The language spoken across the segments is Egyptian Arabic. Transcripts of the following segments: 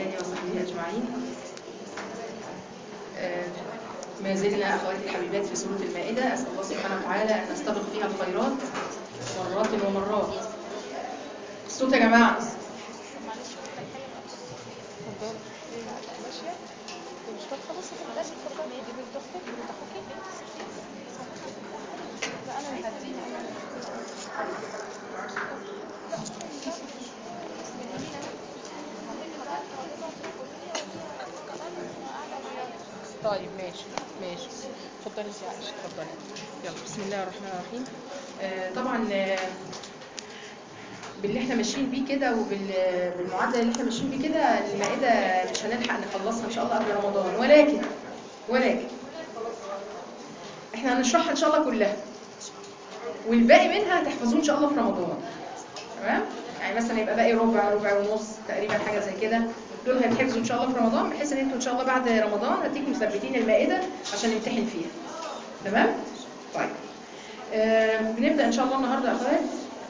آله وصحبه أجمعين آه، ما زلنا أخواتي الحبيبات في سورة المائدة أسأل الله سبحانه وتعالى أن نستبق فيها الخيرات مرات ومرات الصوت يا جماعة ماشية مش طب خلاص خلاص اتفضلي دي بنت اختك بنت اخوكي لا انا اللي هديها انا طيب ماشي ماشي اتفضلي يا عائشة اتفضلي يلا بسم الله الرحمن الرحيم آه، طبعا آه، باللي احنا ماشيين بيه كده وبالمعدل اللي احنا ماشيين بيه كده المائدة مش هنلحق نخلصها ان شاء الله قبل رمضان ولكن ولكن احنا هنشرحها ان شاء الله كلها والباقي منها هتحفظوه ان شاء الله في رمضان تمام يعني مثلا يبقى باقي ربع ربع ونص تقريبا حاجه زي كده دول هيتحفظوا ان شاء الله في رمضان بحيث ان انتوا ان شاء الله بعد رمضان هتيجوا مثبتين المائده عشان نمتحن فيها تمام طيب آه بنبدا ان شاء الله النهارده يا اخوات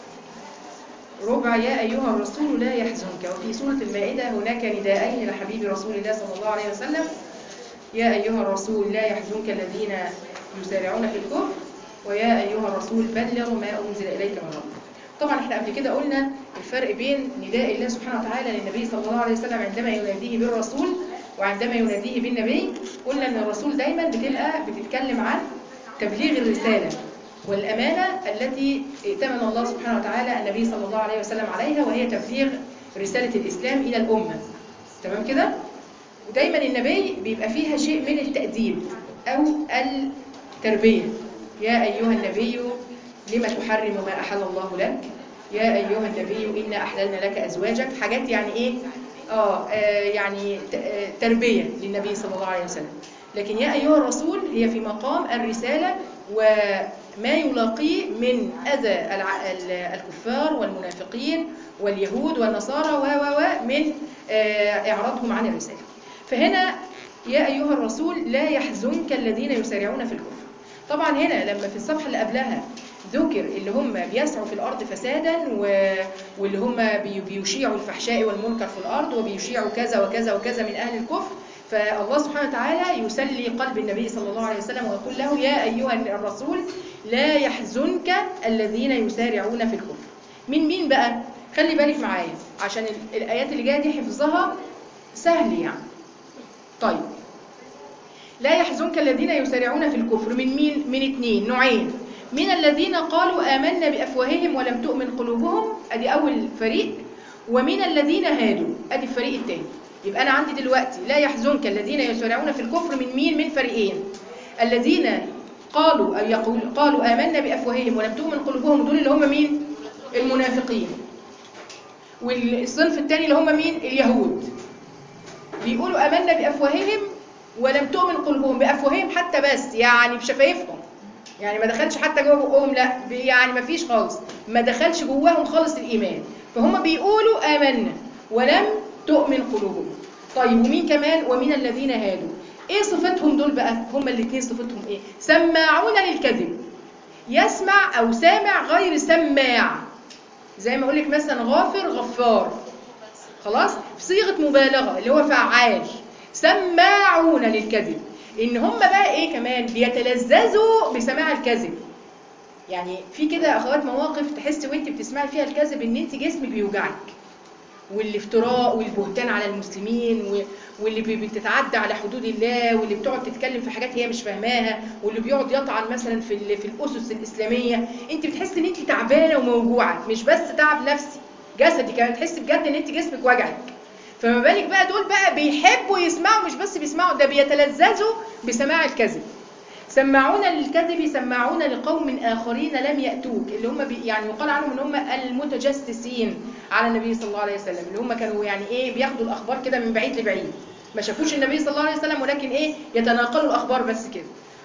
ربع يا ايها الرسول لا يحزنك وفي سوره المائده هناك نداءين لحبيب رسول الله صلى الله عليه وسلم يا أيها الرسول لا يحزنك الذين يسارعون في الكفر ويا أيها الرسول بلغ ما أنزل إليك من ربك طبعا احنا قبل كده قلنا الفرق بين نداء الله سبحانه وتعالى للنبي صلى الله عليه وسلم عندما يناديه بالرسول وعندما يناديه بالنبي قلنا ان الرسول دايما بتبقى بتتكلم عن تبليغ الرسالة والأمانة التي ائتمن الله سبحانه وتعالى النبي صلى الله عليه وسلم عليها وهي تبليغ رسالة الإسلام إلى الأمة تمام كده؟ ودايما النبي بيبقى فيها شيء من التأديب أو التربية يا أيها النبي لما تحرم ما أحل الله لك يا أيها النبي إنا أحللنا لك أزواجك حاجات يعني إيه آه آه، يعني ت- آه، تربية للنبي صلى الله عليه وسلم لكن يا أيها الرسول هي في مقام الرسالة وما يلاقيه من أذى الع- ال- الكفار والمنافقين واليهود والنصارى و و و من آه، إعراضهم عن الرسالة فهنا يا أيها الرسول لا يحزنك الذين يسارعون في الكفر طبعا هنا لما في الصفحة اللي قبلها ذكر اللي هم بيسعوا في الأرض فسادا و... واللي هم بي... بيشيعوا الفحشاء والمنكر في الأرض وبيشيعوا كذا وكذا وكذا من أهل الكفر فالله سبحانه وتعالى يسلي قلب النبي صلى الله عليه وسلم ويقول له يا أيها الرسول لا يحزنك الذين يسارعون في الكفر من مين بقى؟ خلي بالك معايا عشان ال- الآيات اللي جاية دي حفظها سهل يعني طيب لا يحزنك الذين يسارعون في الكفر من مين من اتنين نوعين من الذين قالوا آمنا بأفواههم ولم تؤمن قلوبهم ادي اول فريق ومن الذين هادوا ادي الفريق الثاني يبقى انا عندي دلوقتي لا يحزنك الذين يسارعون في الكفر من مين من فريقين الذين قالوا او يقول قالوا آمنا بأفواههم ولم تؤمن قلوبهم دول اللي هم مين المنافقين والصنف الثاني اللي هم مين اليهود بيقولوا آمنا بأفواههم ولم تؤمن قلوبهم بأفواههم حتى بس يعني بشفايفهم يعني ما دخلش حتى جوه بقهم لا بي- يعني ما فيش خالص ما دخلش جواهم خالص الإيمان فهم بيقولوا آمنا ولم تؤمن قلوبهم طيب ومين كمان ومن الذين هادوا ايه صفتهم دول بقى هم الاثنين صفتهم ايه سماعون للكذب يسمع او سامع غير سماع زي ما اقول لك مثلا غافر غفار خلاص صيغه مبالغه اللي هو فعال سماعون للكذب ان هم بقى ايه كمان بيتلذذوا بسماع الكذب يعني في كده اخوات مواقف تحس وانت بتسمعي فيها الكذب ان انت جسمك بيوجعك والافتراء والبهتان على المسلمين و- واللي بي- بتتعدى على حدود الله واللي بتقعد تتكلم في حاجات هي مش فاهماها واللي بيقعد يطعن مثلا في ال- في الاسس الاسلاميه انت بتحسي ان انت تعبانه وموجوعه مش بس تعب نفسي جسدي كمان تحسي بجد ان انت جسمك وجعك فما بالك بقى دول بقى بيحبوا يسمعوا مش بس بيسمعوا ده بيتلذذوا بسماع الكذب سماعون للكذب سماعون لقوم آخرين لم يأتوك اللي هم بي يعني يقال عنهم ان هم المتجسسين على النبي صلى الله عليه وسلم اللي هم كانوا يعني ايه بياخدوا الأخبار كده من بعيد لبعيد ما شافوش النبي صلى الله عليه وسلم ولكن ايه يتناقلوا الأخبار بس كده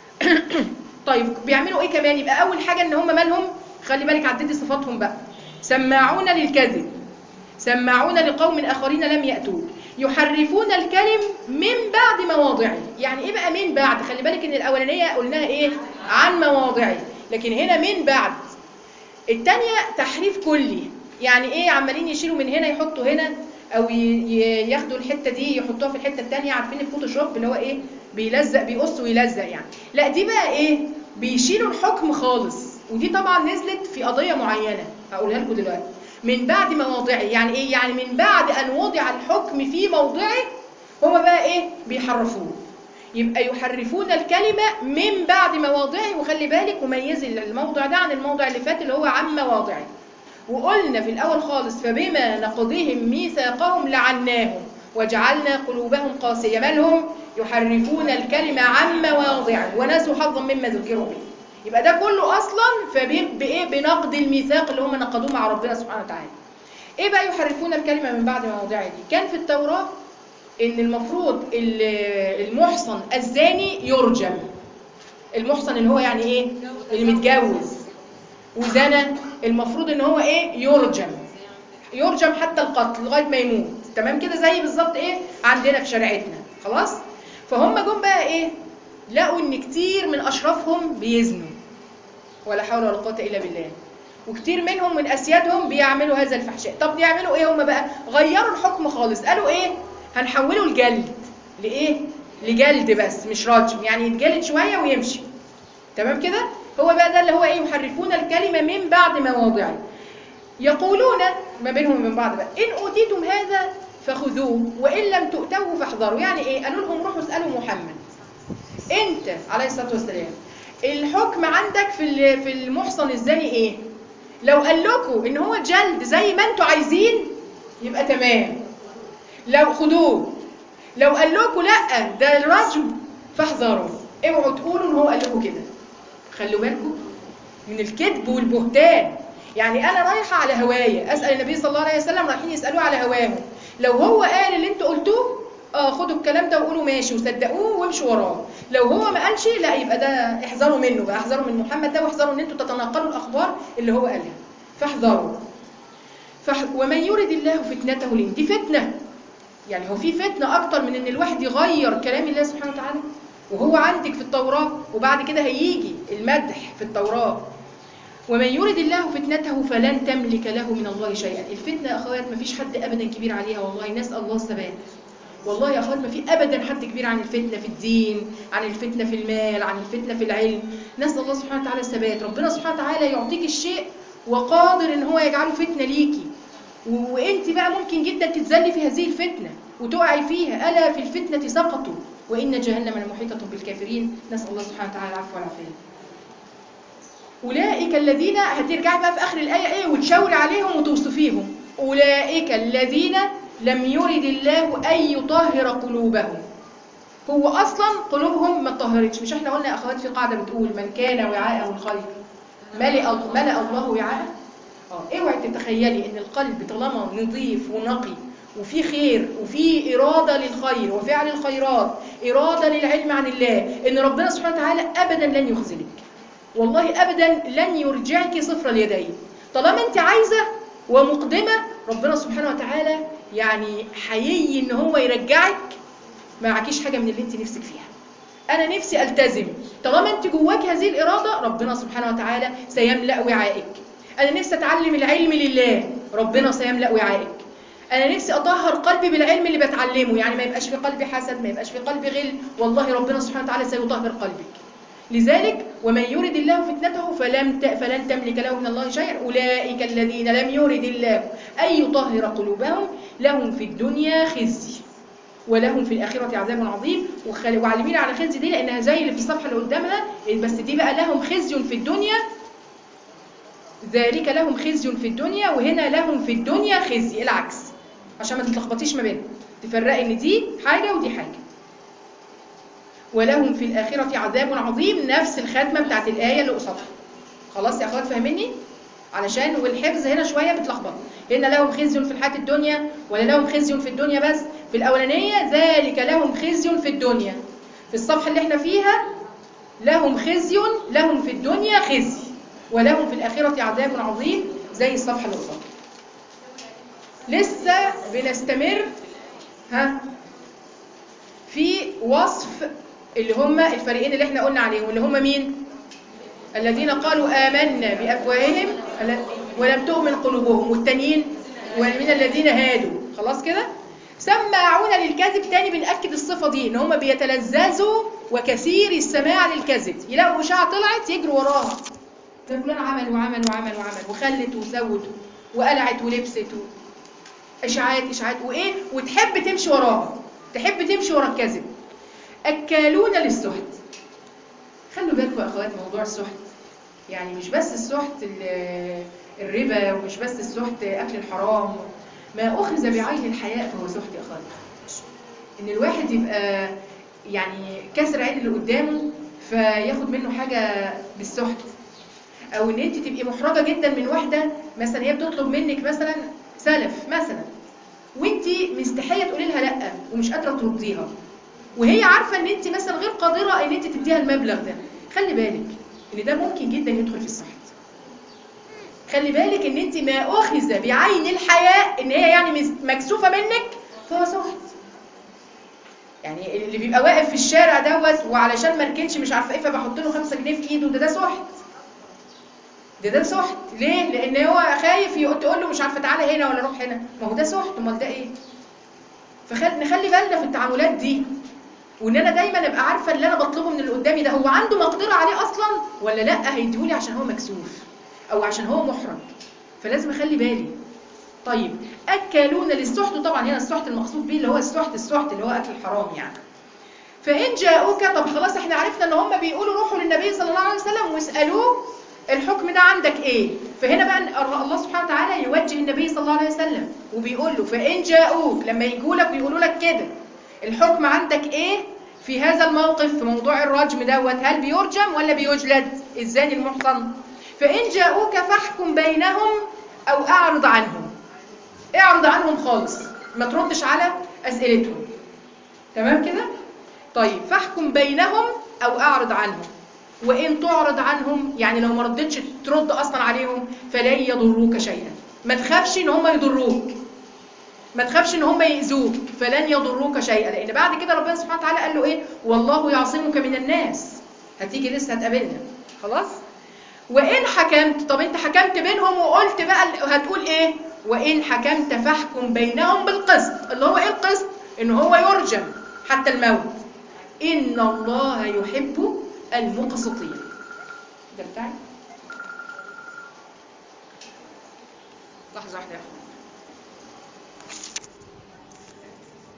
طيب بيعملوا ايه كمان يبقى أول حاجة ان هم مالهم خلي بالك عددي صفاتهم بقى سماعون للكذب سماعون لقوم آخرين لم يأتوك يحرفون الكلم من بعد مواضعه يعني ايه بقى من بعد خلي بالك ان الاولانيه قلناها ايه عن مواضعه لكن هنا من بعد الثانيه تحريف كلي يعني ايه عمالين يشيلوا من هنا يحطوا هنا او ي- ي- ياخدوا الحته دي يحطوها في الحته الثانيه عارفين الفوتوشوب اللي هو ايه بيلزق بيقص ويلزق يعني لا دي بقى ايه بيشيلوا الحكم خالص ودي طبعا نزلت في قضيه معينه هقولها لكم دلوقتي من بعد مواضعه يعني ايه يعني من بعد ان وضع الحكم في موضعه هما بقى ايه بيحرفوه يبقى يحرفون الكلمة من بعد مواضعه وخلي بالك وميزي الموضع ده عن الموضع اللي فات اللي هو عن مواضعه وقلنا في الأول خالص فبما نقضهم ميثاقهم لعناهم وجعلنا قلوبهم قاسية مالهم يحرفون الكلمة عن مواضعه ونسوا حظا مما ذكروا به يبقى ده كله أصلا فبإيه بنقض الميثاق اللي هم نقضوه مع ربنا سبحانه وتعالى إيه بقى يحرفون الكلمة من بعد مواضعه دي كان في التوراة ان المفروض ال- المحصن الزاني يرجم المحصن اللي هو يعني ايه اللي متجوز وزنى المفروض ان هو ايه يرجم يرجم حتى القتل لغايه ما يموت تمام كده زي بالظبط ايه عندنا في شريعتنا خلاص فهم جم بقى ايه لقوا ان كتير من اشرافهم بيزنوا ولا حول ولا قوه الا بالله وكتير منهم من اسيادهم بيعملوا هذا الفحشاء طب يعملوا ايه هم بقى غيروا الحكم خالص قالوا ايه هنحوله الجلد لايه لجلد بس مش رجم يعني يتجلد شويه ويمشي تمام كده هو بقى ده اللي هو ايه يحرفون الكلمه من بعد مواضعه يقولون ما بينهم وبين بعض بقى ان اوتيتم هذا فخذوه وان لم تؤتوه فاحذروا يعني ايه قالوا لهم روحوا اسالوا محمد انت عليه الصلاه والسلام الحكم عندك في ال- في المحصن الزاني ايه لو قال لكم ان هو جلد زي ما انتوا عايزين يبقى تمام لو خدوه لو قال لكم لا ده الرجم فاحذروا اوعوا تقولوا ان هو قال لكم كده خلوا بالكم من الكذب والبهتان يعني انا رايحه على هوايه اسال النبي صلى الله عليه وسلم رايحين يسالوه على هواهم لو هو قال اللي انتوا قلتوه اه خدوا الكلام ده وقولوا ماشي وصدقوه وامشوا وراه لو هو ما قالش لا يبقى ده احذروا منه بقى احذروا من محمد ده واحذروا ان انتوا تتناقلوا الاخبار اللي هو قالها فاحذروا فح... ومن يرد الله فتنته ليه دي فتنه يعني هو في فتنة أكتر من إن الواحد يغير كلام الله سبحانه وتعالى وهو عندك في التوراة وبعد كده هيجي المدح في التوراة ومن يرد الله فتنته فلن تملك له من الله شيئا الفتنة يا أخوات ما فيش حد أبدا كبير عليها والله نسأل الله الثبات والله يا أخوات ما في أبدا حد كبير عن الفتنة في الدين عن الفتنة في المال عن الفتنة في العلم نسأل الله سبحانه وتعالى الثبات ربنا سبحانه وتعالى يعطيك الشيء وقادر إن هو يجعله فتنة ليكي و- وانت بقى ممكن جدا تتذلي في هذه الفتنة وتقعي فيها ألا في الفتنة سقطوا وإن جهنم لمحيطة بالكافرين نسأل الله سبحانه وتعالى العفو والعافية أولئك الذين هترجعي بقى في آخر الآية إيه وتشاوري عليهم وتوصفيهم أولئك الذين لم يرد الله أن يطهر قلوبهم هو أصلا قلوبهم ما اتطهرتش مش احنا قلنا يا أخوات في قاعدة بتقول من كان وعاءه الخير ملئ ملأ الله وعاءه اه اوعي تتخيلي ان القلب طالما نظيف ونقي وفي خير وفي إرادة للخير وفعل الخيرات إرادة للعلم عن الله إن ربنا سبحانه وتعالى أبدا لن يخذلك والله أبدا لن يرجعك صفر اليدين طالما أنت عايزة ومقدمة ربنا سبحانه وتعالى يعني حيي إن هو يرجعك ما معكيش حاجة من اللي أنت نفسك فيها أنا نفسي ألتزم طالما أنت جواك هذه الإرادة ربنا سبحانه وتعالى سيملأ وعائك أنا نفسي أتعلم العلم لله ربنا سيملأ وعائك أنا نفسي أطهر قلبي بالعلم اللي بتعلمه يعني ما يبقاش في قلبي حسد ما يبقاش في قلبي غل والله ربنا سبحانه وتعالى سيطهر قلبك لذلك ومن يرد الله فتنته فلم ت... فلن تملك له من الله شيئا أولئك الذين لم يرد الله أن يطهر قلوبهم لهم في الدنيا خزي ولهم في الآخرة عذاب عظيم وخل... وعلمين على خزي دي لأنها زي اللي في الصفحة اللي قدامها بس دي بقى لهم خزي في الدنيا ذلك لهم خزي في الدنيا وهنا لهم في الدنيا خزي العكس عشان ما تتلخبطيش ما بينهم تفرقي ان دي حاجة ودي حاجة ولهم في الآخرة عذاب عظيم نفس الختمة بتاعت الآية اللي قصادها خلاص يا أخوات فاهميني علشان والحفظ هنا شوية بتلخبط هنا لهم خزي في الحياة الدنيا ولا لهم خزي في الدنيا بس في الأولانية ذلك لهم خزي في الدنيا في الصفحة اللي احنا فيها لهم خزي لهم في الدنيا خزي ولهم في الآخرة عذاب عظيم زي الصفحة اللي قصادها لسه بنستمر ها في وصف اللي هم الفريقين اللي احنا قلنا عليهم اللي هم مين الذين قالوا آمنا بأفواههم ولم تؤمن قلوبهم والتانيين ومن الذين هادوا خلاص كده سماعون للكذب تاني بنأكد الصفة دي ان هم بيتلذذوا وكثير السماع للكذب يلاقوا إشاعة طلعت يجروا وراها ده فلان عمل وعمل وعمل وعمل وخلت وسوت وقلعت ولبست و... اشاعات اشاعات وايه وتحب تمشي وراها تحب تمشي ورا الكذب اكالون للسحت خلوا بالكم يا اخوات موضوع السحت يعني مش بس السحت ال- الربا ومش بس السحت اكل الحرام ما اخذ بعين الحياء فهو سحت يا اخوات ان الواحد يبقى يعني كسر عين اللي قدامه فياخد منه حاجه بالسحت او ان انت تبقي محرجه جدا من واحده مثلا هي بتطلب منك مثلا سلف مثلا وانت مستحيه تقولي لها لا ومش قادره ترديها وهي عارفه ان انت مثلا غير قادره ان انت تديها المبلغ ده خلي بالك ان ده ممكن جدا يدخل في السحت خلي بالك ان انت ما اخذ بعين الحياء ان هي يعني مس- مكسوفه منك فهو سحت يعني اللي بيبقى واقف في الشارع دوت وعلشان ما ركنش مش عارفه ايه فبحط له 5 جنيه في ايده ده ده سحت ده ده سحت ليه لان هو خايف يقول تقول له مش عارفه تعالى هنا ولا روح هنا ما هو ده سحت امال ده ايه فخل نخلي بالنا في التعاملات دي وان انا دايما ابقى عارفه اللي انا بطلبه من اللي قدامي ده هو عنده مقدره عليه اصلا ولا لا هيديهولي عشان هو مكسوف او عشان هو محرج فلازم اخلي بالي طيب اكلون للسحت طبعا هنا السحت المقصود بيه اللي هو السحت السحت اللي هو اكل الحرام يعني فإن جاءوك طب خلاص احنا عرفنا ان هم بيقولوا روحوا للنبي صلى الله عليه وسلم واسألوه الحكم ده عندك ايه فهنا بقى الله سبحانه وتعالى يوجه النبي صلى الله عليه وسلم وبيقول له فإن جاءوك لما يجوا لك ويقولوا لك كده الحكم عندك ايه في هذا الموقف في موضوع الرجم دوت هل بيرجم ولا بيجلد الزاني المحصن فإن جاءوك فاحكم بينهم أو أعرض عنهم اعرض عنهم خالص ما تردش على أسئلتهم تمام كده طيب فاحكم بينهم أو أعرض عنهم وإن تعرض عنهم يعني لو ما ردتش ترد أصلا عليهم فلن يضروك شيئا ما تخافش إن هم يضروك ما تخافش إن هم يأذوك فلن يضروك شيئا لأن بعد كده ربنا سبحانه وتعالى قال له إيه والله يعصمك من الناس هتيجي لسه هتقابلنا خلاص وإن حكمت طب أنت حكمت بينهم وقلت بقى هتقول إيه وإن حكمت فاحكم بينهم بالقسط اللي هو إيه القسط إن هو يرجم حتى الموت إن الله يحب المقسطين ده بتاعي لحظة واحدة يا أخوان